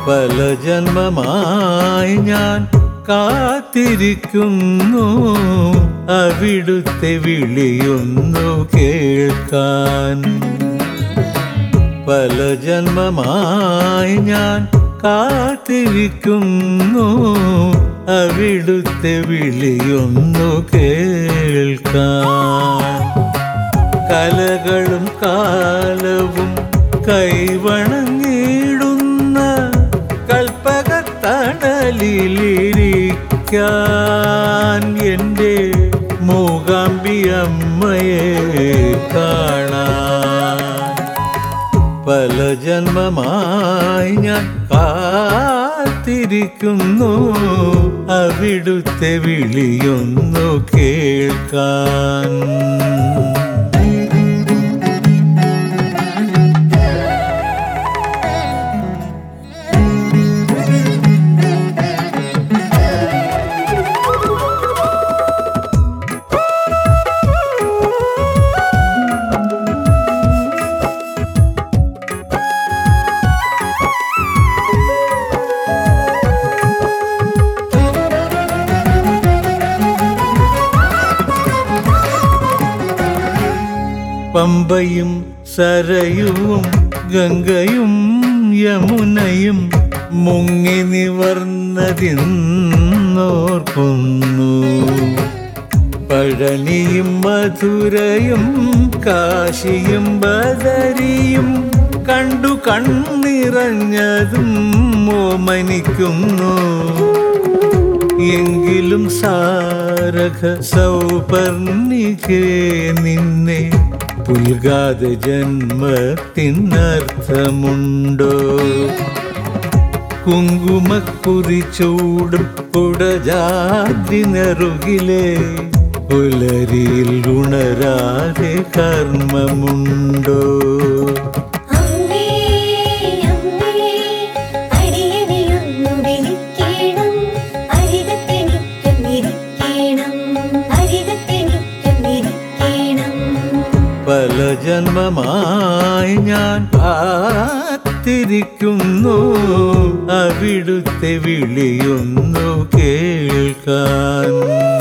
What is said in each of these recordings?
പല ജന്മമായി ഞാൻ കാത്തിരിക്കുന്നു അവിടുത്തെ വിളിയൊന്നു കേൾക്കാൻ പല ജന്മമായി ഞാൻ കാത്തിരിക്കുന്നു അവിടുത്തെ വിളിയൊന്നു കേൾക്കാൻ കലകളും കാലവും കൈവണങ്ങിടുന്ന കൽപ്പകത്തണലിലിരിക്കാൻ എൻ്റെ മൂകാംബിയമ്മയെ കാണാൻ പല ജന്മമായി ഞാൻ കാത്തിരിക്കുന്നു അവിടുത്തെ വിളിയൊന്നു കേൾക്കാൻ പമ്പയും സരയുവും ഗംഗയും യമുനയും മുങ്ങി നിവർന്നതിന്നോർക്കുന്നു പഴനിയും മധുരയും കാശിയും ബദരിയും കണ്ടു കണ്ണിറഞ്ഞതും ഓമനിക്കുന്നു എങ്കിലും സാരക സൗപർണികേ നിന്നെ പുൽകാതെ ജന്മത്തിനർത്ഥമുണ്ടോ കുങ്കുമക്കുറി ചൂടും കുടജാതി നെറുകിലെ പുലരിയിൽ ഉണരാതെ കർമ്മമുണ്ടോ അമ്മേ അമ്മേ അടിയനെയൊന്നു വിളിക്കണം അരികത്തെനിക്കും ഇരിക്കണം അരികത്തെനിക്കും ഇരിക്കണം പല ജന്മമായി ഞാൻ കാത്തിരിക്കുന്നു അവിടുത്തെ വിളിയൊന്നു കേൾക്കാൻ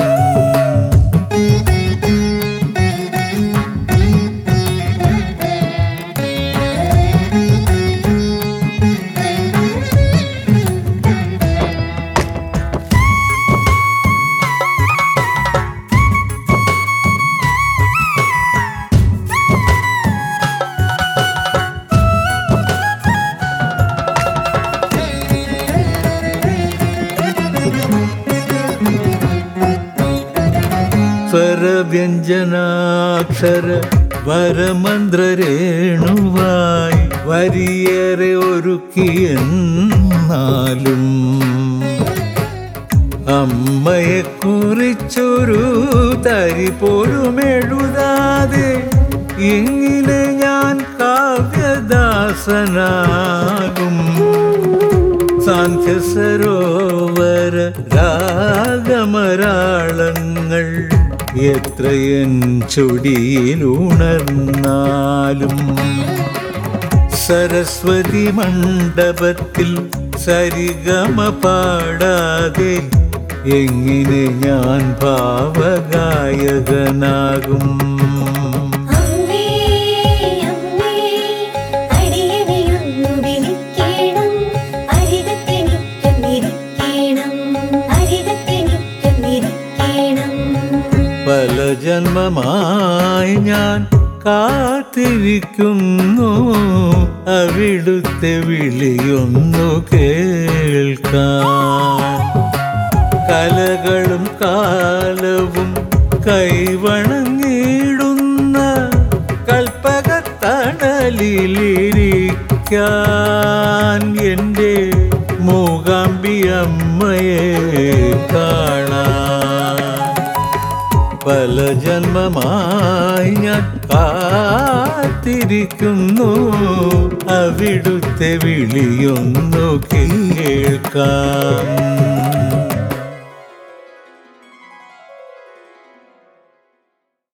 സ്വരവ്യഞ്ജനാക്ഷര വരമന്ത്രരേണുവായി വരിയേറെ ഒരുക്കിയെന്നാലും അമ്മയെ കുറിച്ചൊരു തരി പോലും എഴുതാതെ എങ്ങനെ ഞാൻ കാവ്യദാസനാകും സാന്ധ്യ സരോവര രാഗമരാളങ്ങൾ എത്രയൻ ചൊടിയിലുണർന്നാലും സരസ്വതി മണ്ഡപത്തിൽ സരിഗമ പാടാതെ എങ്ങനെ ഞാൻ ഭാവഗായകനാകും അമ്മേ അമ്മേ അടിയനെയൊന്നു വിളിക്കണം അരികത്തെനിക്കും ഇരിക്കണം അരികത്തെനിക്കും ഇരിക്കണം പല ജന്മമായി ഞാൻ കാത്തിരിക്കുന്നു അവിടുത്തെ വിളിയൊന്നു കേൾക്കാൻ കലകളും കാലവും കൈവണങ്ങിടുന്ന കൽപ്പകത്തണലിലിരിക്കാൻ എൻ്റെ മൂകാംബിയമ്മയെ കാണാൻ പല ജന്മമായി ഞാൻ കാത്തിരിക്കുന്നു അവിടുത്തെ വിളിയൊന്നു കേൾക്കാം